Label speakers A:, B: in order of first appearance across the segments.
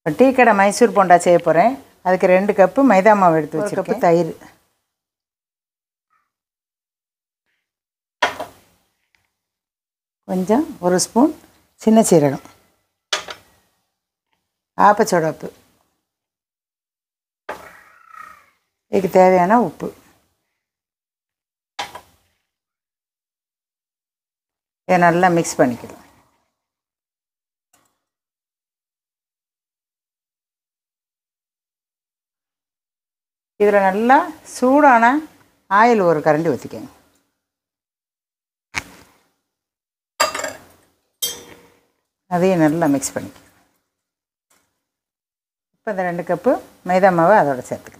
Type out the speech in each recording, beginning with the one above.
A: இப்போ டீ கடை மைசூர் போண்டா செய்ய போகிறேன் அதுக்கு ரெண்டு கப்பு மைதா மாவு எடுத்து வச்சு கப்பு தயிர் கொஞ்சம் ஒரு ஸ்பூன் சின்ன சீரகம் ஆப்பச்சோடப்பு இதுக்கு தேவையான உப்பு இதை நல்லா மிக்ஸ் பண்ணிக்கலாம் இதில் நல்லா சூடான ஆயில் ஒரு கரண்டி ஊற்றிக்கங்க அதையும் நல்லா மிக்ஸ் பண்ணிக்கலாம் இப்போ இந்த ரெண்டு கப்பு மைதா மாவை அதோட சேர்த்துக்கலாம்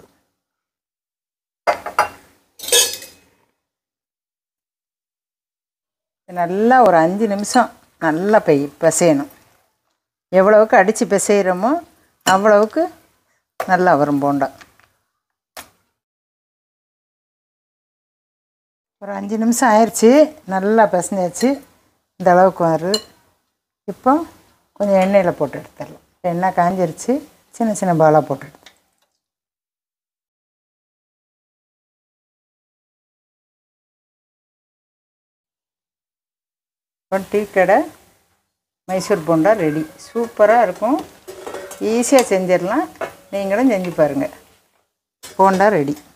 A: நல்லா ஒரு அஞ்சு நிமிஷம் நல்லா பெய் பிசையணும் எவ்வளவுக்கு அடித்து பிசைகிறோமோ அவ்வளவுக்கு நல்லா வரும் போண்டா ஒரு அஞ்சு நிமிஷம் ஆயிடுச்சு நல்லா பிசைஞ்சாச்சு இந்த அளவுக்கு வரும் இப்போ கொஞ்சம் எண்ணெயில் போட்டு எடுத்துடலாம் எண்ணெய் காஞ்சிருச்சு சின்ன சின்ன பாலாக போட்டு எடுத்து இப்போ டீ கடை மைசூர் போண்டா ரெடி சூப்பராக இருக்கும் ஈஸியாக செஞ்சிடலாம் நீங்களும் செஞ்சு பாருங்கள் போண்டா ரெடி